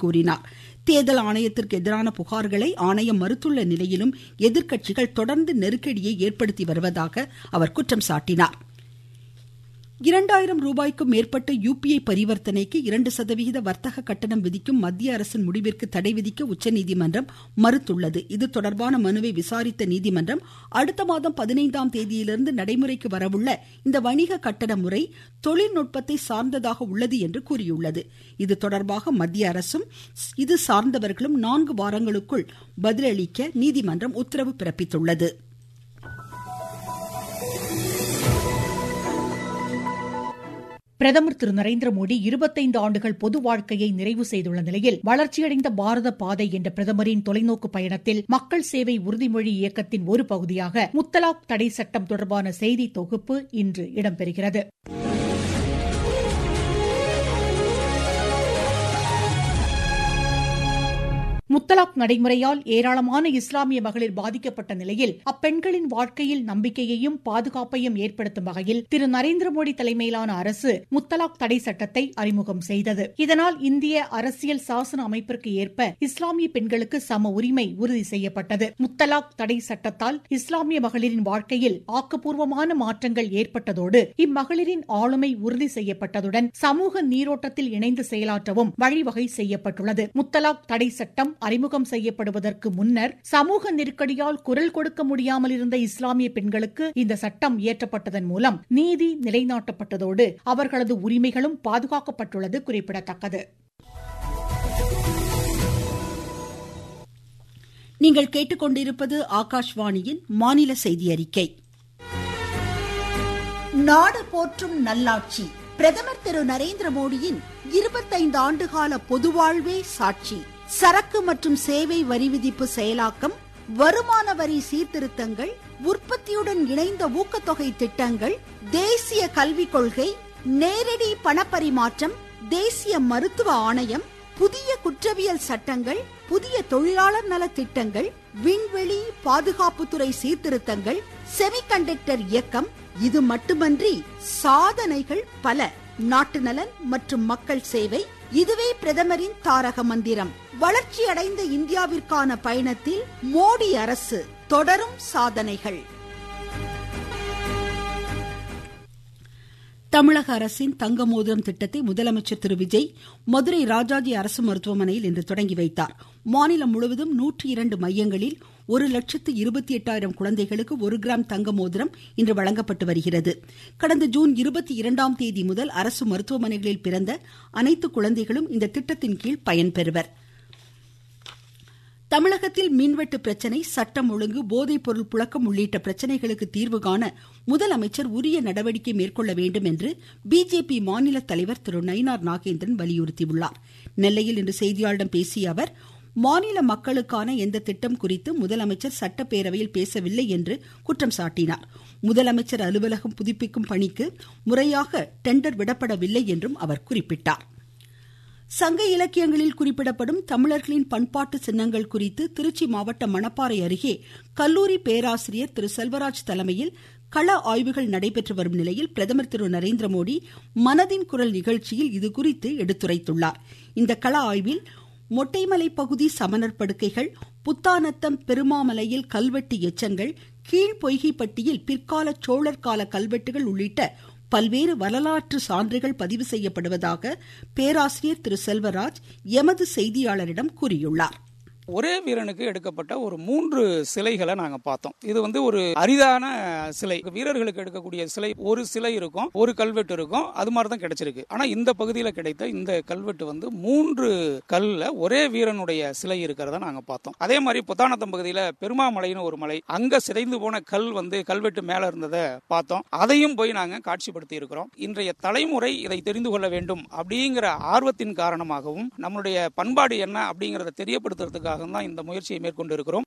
கூறினார் தேர்தல் ஆணையத்திற்கு எதிரான புகார்களை ஆணையம் மறுத்துள்ள நிலையிலும் எதிர்க்கட்சிகள் தொடர்ந்து நெருக்கடியை ஏற்படுத்தி வருவதாக அவர் குற்றம் சாட்டினார் இரண்டாயிரம் ரூபாய்க்கும் மேற்பட்ட யுபிஐ பரிவர்த்தனைக்கு இரண்டு சதவிகித வர்த்தக கட்டணம் விதிக்கும் மத்திய அரசின் முடிவிற்கு தடை விதிக்க உச்சநீதிமன்றம் மறுத்துள்ளது இது தொடர்பான மனுவை விசாரித்த நீதிமன்றம் அடுத்த மாதம் பதினைந்தாம் தேதியிலிருந்து நடைமுறைக்கு வரவுள்ள இந்த வணிக கட்டண முறை தொழில்நுட்பத்தை சார்ந்ததாக உள்ளது என்று கூறியுள்ளது இது தொடர்பாக மத்திய அரசும் இது சார்ந்தவர்களும் நான்கு வாரங்களுக்குள் பதிலளிக்க நீதிமன்றம் உத்தரவு பிறப்பித்துள்ளது பிரதமர் திரு நரேந்திர மோடி இருபத்தைந்து ஆண்டுகள் பொது வாழ்க்கையை நிறைவு செய்துள்ள நிலையில் வளர்ச்சியடைந்த பாரத பாதை என்ற பிரதமரின் தொலைநோக்கு பயணத்தில் மக்கள் சேவை உறுதிமொழி இயக்கத்தின் ஒரு பகுதியாக முத்தலாக் தடை சட்டம் தொடர்பான செய்தி தொகுப்பு இன்று இடம்பெறுகிறது முத்தலாக் நடைமுறையால் ஏராளமான இஸ்லாமிய மகளிர் பாதிக்கப்பட்ட நிலையில் அப்பெண்களின் வாழ்க்கையில் நம்பிக்கையையும் பாதுகாப்பையும் ஏற்படுத்தும் வகையில் திரு நரேந்திர மோடி தலைமையிலான அரசு முத்தலாக் தடை சட்டத்தை அறிமுகம் செய்தது இதனால் இந்திய அரசியல் சாசன அமைப்பிற்கு ஏற்ப இஸ்லாமிய பெண்களுக்கு சம உரிமை உறுதி செய்யப்பட்டது முத்தலாக் தடை சட்டத்தால் இஸ்லாமிய மகளிரின் வாழ்க்கையில் ஆக்கப்பூர்வமான மாற்றங்கள் ஏற்பட்டதோடு இம்மகளிரின் ஆளுமை உறுதி செய்யப்பட்டதுடன் சமூக நீரோட்டத்தில் இணைந்து செயலாற்றவும் வழிவகை செய்யப்பட்டுள்ளது முத்தலாக் தடை சட்டம் அறிமுகம் செய்யப்படுவதற்கு முன்னர் சமூக நெருக்கடியால் குரல் கொடுக்க முடியாமல் இருந்த இஸ்லாமிய பெண்களுக்கு இந்த சட்டம் இயற்றப்பட்டதன் மூலம் நீதி நிலைநாட்டப்பட்டதோடு அவர்களது உரிமைகளும் பாதுகாக்கப்பட்டுள்ளது குறிப்பிடத்தக்கது நீங்கள் கேட்டுக்கொண்டிருப்பது ஆகாஷ்வாணியின் மாநில செய்தி அறிக்கை நாடு போற்றும் நல்லாட்சி பிரதமர் திரு நரேந்திர மோடியின் இருபத்தைந்து ஆண்டுகால பொதுவாழ்வே சாட்சி சரக்கு மற்றும் சேவை வரி விதிப்பு செயலாக்கம் வருமான வரி சீர்திருத்தங்கள் உற்பத்தியுடன் இணைந்த ஊக்கத்தொகை திட்டங்கள் தேசிய கல்விக் கொள்கை நேரடி பணப்பரிமாற்றம் தேசிய மருத்துவ ஆணையம் புதிய குற்றவியல் சட்டங்கள் புதிய தொழிலாளர் நல திட்டங்கள் விண்வெளி பாதுகாப்புத்துறை சீர்திருத்தங்கள் செமிகண்டக்டர் இயக்கம் இது மட்டுமன்றி சாதனைகள் பல நாட்டு நலன் மற்றும் மக்கள் சேவை இதுவே பிரதமரின் தாரக மந்திரம் வளர்ச்சி அடைந்த இந்தியாவிற்கான பயணத்தில் மோடி அரசு தொடரும் சாதனைகள் தமிழக அரசின் தங்க மோதிரம் திட்டத்தை முதலமைச்சர் திரு விஜய் மதுரை ராஜாஜி அரசு மருத்துவமனையில் இன்று தொடங்கி வைத்தார் மாநிலம் முழுவதும் நூற்றி இரண்டு மையங்களில் ஒரு லட்சத்து இருபத்தி எட்டாயிரம் குழந்தைகளுக்கு ஒரு கிராம் தங்க மோதிரம் இன்று வழங்கப்பட்டு வருகிறது கடந்த ஜூன் இருபத்தி இரண்டாம் தேதி முதல் அரசு மருத்துவமனைகளில் பிறந்த அனைத்து குழந்தைகளும் இந்த திட்டத்தின் கீழ் பயன்பெறுவர் தமிழகத்தில் மின்வெட்டு பிரச்சனை சட்டம் ஒழுங்கு போதைப் பொருள் புழக்கம் உள்ளிட்ட பிரச்சனைகளுக்கு தீர்வு காண முதலமைச்சர் உரிய நடவடிக்கை மேற்கொள்ள வேண்டும் என்று பிஜேபி மாநில தலைவர் திரு நயினார் நாகேந்திரன் வலியுறுத்தியுள்ளார் நெல்லையில் இன்று செய்தியாளர்களிடம் பேசிய அவர் மாநில மக்களுக்கான எந்த திட்டம் குறித்து முதலமைச்சர் சட்டப்பேரவையில் பேசவில்லை என்று குற்றம் சாட்டினார் முதலமைச்சர் அலுவலகம் புதுப்பிக்கும் பணிக்கு முறையாக டெண்டர் விடப்படவில்லை என்றும் அவர் குறிப்பிட்டார் சங்க இலக்கியங்களில் குறிப்பிடப்படும் தமிழர்களின் பண்பாட்டு சின்னங்கள் குறித்து திருச்சி மாவட்டம் மணப்பாறை அருகே கல்லூரி பேராசிரியர் திரு செல்வராஜ் தலைமையில் கள ஆய்வுகள் நடைபெற்று வரும் நிலையில் பிரதமர் திரு நரேந்திர மோடி மனதின் குரல் நிகழ்ச்சியில் இதுகுறித்து எடுத்துரைத்துள்ளார் இந்த கள ஆய்வில் மொட்டைமலை பகுதி சமணர் படுக்கைகள் புத்தானத்தம் பெருமாமலையில் கல்வெட்டு எச்சங்கள் கீழ்பொய்கைப்பட்டியில் பிற்கால சோழர் கால கல்வெட்டுகள் உள்ளிட்ட பல்வேறு வரலாற்று சான்றுகள் பதிவு செய்யப்படுவதாக பேராசிரியர் திரு செல்வராஜ் எமது செய்தியாளரிடம் கூறியுள்ளார் ஒரே வீரனுக்கு எடுக்கப்பட்ட ஒரு மூன்று சிலைகளை நாங்க பார்த்தோம் இது வந்து ஒரு அரிதான சிலை வீரர்களுக்கு எடுக்கக்கூடிய சிலை ஒரு சிலை இருக்கும் ஒரு கல்வெட்டு இருக்கும் அது மாதிரி தான் கிடைச்சிருக்கு ஆனா இந்த பகுதியில் கிடைத்த இந்த கல்வெட்டு வந்து மூன்று கல்ல ஒரே வீரனுடைய சிலை இருக்கிறத நாங்க பார்த்தோம் அதே மாதிரி புத்தானத்தம் பகுதியில் பெருமாமலைன்னு ஒரு மலை அங்க சிதைந்து போன கல் வந்து கல்வெட்டு மேல இருந்ததை பார்த்தோம் அதையும் போய் நாங்க காட்சிப்படுத்தி இருக்கிறோம் இன்றைய தலைமுறை இதை தெரிந்து கொள்ள வேண்டும் அப்படிங்கிற ஆர்வத்தின் காரணமாகவும் நம்மளுடைய பண்பாடு என்ன அப்படிங்கறத தெரியப்படுத்துறதுக்காக தான் இந்த முயற்சியை மேற்கொண்டு இருக்கிறோம்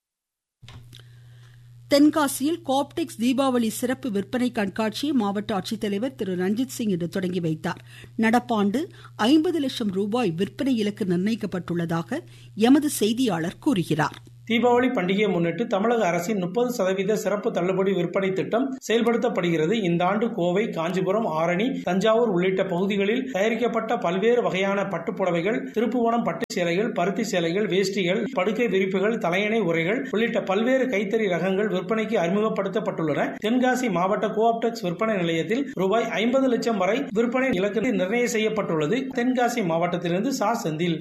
தென்காசியில் கோப்டெக்ஸ் தீபாவளி சிறப்பு விற்பனை கண்காட்சியை மாவட்ட ஆட்சித்தலைவர் திரு ரஞ்சித் சிங் இன்று தொடங்கி வைத்தார் நடப்பாண்டு ஐம்பது லட்சம் ரூபாய் விற்பனை இலக்கு நிர்ணயிக்கப்பட்டுள்ளதாக எமது செய்தியாளர் கூறுகிறார் தீபாவளி பண்டிகையை முன்னிட்டு தமிழக அரசின் முப்பது சதவீத சிறப்பு தள்ளுபடி விற்பனை திட்டம் செயல்படுத்தப்படுகிறது இந்த ஆண்டு கோவை காஞ்சிபுரம் ஆரணி தஞ்சாவூர் உள்ளிட்ட பகுதிகளில் தயாரிக்கப்பட்ட பல்வேறு வகையான பட்டுப்புடவைகள் திருப்புவனம் பட்டு சேலைகள் பருத்தி சேலைகள் வேஷ்டிகள் படுக்கை விரிப்புகள் தலையணை உரைகள் உள்ளிட்ட பல்வேறு கைத்தறி ரகங்கள் விற்பனைக்கு அறிமுகப்படுத்தப்பட்டுள்ளன தென்காசி மாவட்ட கோஆப்டெக்ஸ் விற்பனை நிலையத்தில் ரூபாய் ஐம்பது லட்சம் வரை விற்பனை இலக்கு நிர்ணயம் செய்யப்பட்டுள்ளது தென்காசி மாவட்டத்திலிருந்து சா செந்தில்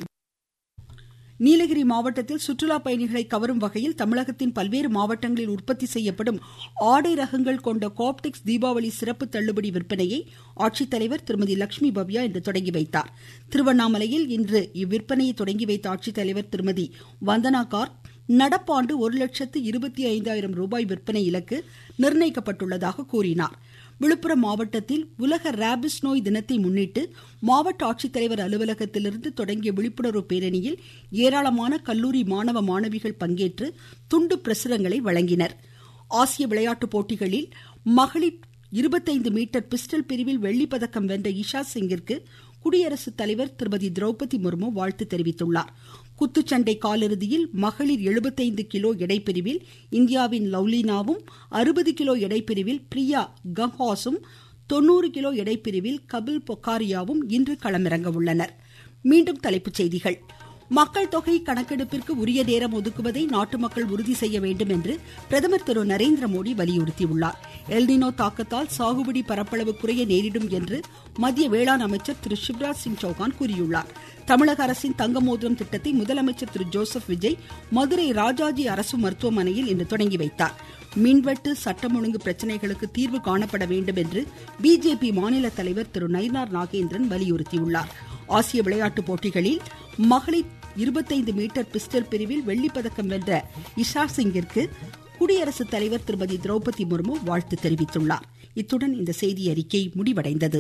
நீலகிரி மாவட்டத்தில் சுற்றுலா பயணிகளை கவரும் வகையில் தமிழகத்தின் பல்வேறு மாவட்டங்களில் உற்பத்தி செய்யப்படும் ஆடை ரகங்கள் கொண்ட கோப்டெக்ஸ் தீபாவளி சிறப்பு தள்ளுபடி விற்பனையை ஆட்சித்தலைவர் திருமதி லட்சுமி பவ்யா இன்று தொடங்கி வைத்தார் திருவண்ணாமலையில் இன்று இவ்விற்பனையை தொடங்கி வைத்த ஆட்சித்தலைவர் திருமதி வந்தனா கார்க் நடப்பாண்டு ஒரு லட்சத்து இருபத்தி ஐந்தாயிரம் ரூபாய் விற்பனை இலக்கு நிர்ணயிக்கப்பட்டுள்ளதாக கூறினார் விழுப்புரம் மாவட்டத்தில் உலக ரேபிஸ் நோய் தினத்தை முன்னிட்டு மாவட்ட ஆட்சித்தலைவர் அலுவலகத்திலிருந்து தொடங்கிய விழிப்புணர்வு பேரணியில் ஏராளமான கல்லூரி மாணவ மாணவிகள் பங்கேற்று துண்டு பிரசுரங்களை வழங்கினர் ஆசிய விளையாட்டுப் போட்டிகளில் மகளிர் இருபத்தைந்து மீட்டர் பிஸ்டல் பிரிவில் வெள்ளிப்பதக்கம் வென்ற இஷா சிங்கிற்கு குடியரசுத் தலைவர் திருமதி திரௌபதி முர்மு வாழ்த்து தெரிவித்துள்ளார் குத்துச்சண்டை காலிறுதியில் மகளிர் எழுபத்தைந்து கிலோ எடைப்பிரிவில் இந்தியாவின் லவ்லினாவும் அறுபது கிலோ எடைப்பிரிவில் பிரியா கங்ஹாஸும் தொண்ணூறு கிலோ எடைப்பிரிவில் கபில் பொக்காரியாவும் இன்று களமிறங்க உள்ளனர் மீண்டும் தலைப்புச் செய்திகள் மக்கள் தொகை கணக்கெடுப்பிற்கு உரிய நேரம் ஒதுக்குவதை நாட்டு மக்கள் உறுதி செய்ய வேண்டும் என்று பிரதமர் திரு நரேந்திர மோடி வலியுறுத்தியுள்ளார் எல்னினோ தாக்கத்தால் சாகுபடி பரப்பளவு குறைய நேரிடும் என்று மத்திய வேளாண் அமைச்சர் திரு சிவராஜ் சிங் சௌகான் கூறியுள்ளார் தமிழக அரசின் தங்க மோதிரம் திட்டத்தை முதலமைச்சர் திரு ஜோசப் விஜய் மதுரை ராஜாஜி அரசு மருத்துவமனையில் இன்று தொடங்கி வைத்தார் மின்வெட்டு சட்டம் ஒழுங்கு பிரச்சனைகளுக்கு தீர்வு காணப்பட வேண்டும் என்று பிஜேபி மாநில தலைவர் திரு நயினார் நாகேந்திரன் வலியுறுத்தியுள்ளார் ஆசிய விளையாட்டுப் போட்டிகளில் மகளிர் இருபத்தைந்து மீட்டர் பிஸ்டல் பிரிவில் வெள்ளிப்பதக்கம் வென்ற இஷா சிங்கிற்கு குடியரசுத் தலைவர் திருமதி திரௌபதி முர்மு வாழ்த்து தெரிவித்துள்ளார் இத்துடன் இந்த செய்தி அறிக்கை முடிவடைந்தது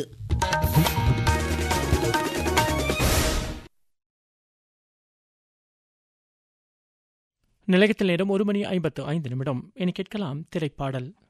நிலையத்தில் நேரம் ஒரு மணி ஐம்பத்து ஐந்து நிமிடம் இனி கேட்கலாம் திரைப்பாடல்